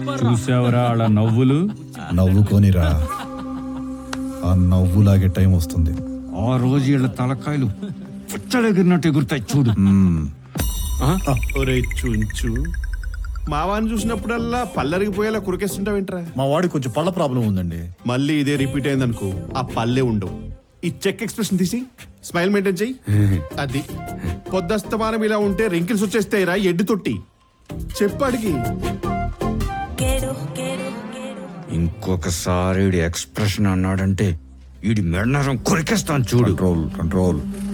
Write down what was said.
చూసావరా వాళ్ళ నవ్వులు నవ్వుకోనిరా ఆ నవ్వులాగే టైం వస్తుంది ఆ రోజు వీళ్ళ తలకాయలు పుచ్చలెగిరినట్టు ఎగురుతాయి చూడు ఒరే చుంచు మావాన్ని చూసినప్పుడల్లా పల్లరిగిపోయేలా కురికేస్తుంటావేంట్రా మా వాడికి కొంచెం పళ్ళ ప్రాబ్లం ఉందండి మళ్ళీ ఇదే రిపీట్ అయిందనుకో ఆ పల్లె ఉండవు ఈ చెక్ ఎక్స్ప్రెషన్ తీసి స్మైల్ మెయింటైన్ చెయ్యి అది పొద్దస్తమానం ఇలా ఉంటే రింకిల్స్ వచ్చేస్తాయిరా ఎడ్డు తొట్టి చెప్పడికి Quiero, quiero, quiero. ఇంకొకసారి వీడి ఎక్స్ప్రెషన్ అన్నాడంటే వీడి మెడనరం కొరికేస్తాను చూడు కంట్రోల్ కంట్రోల్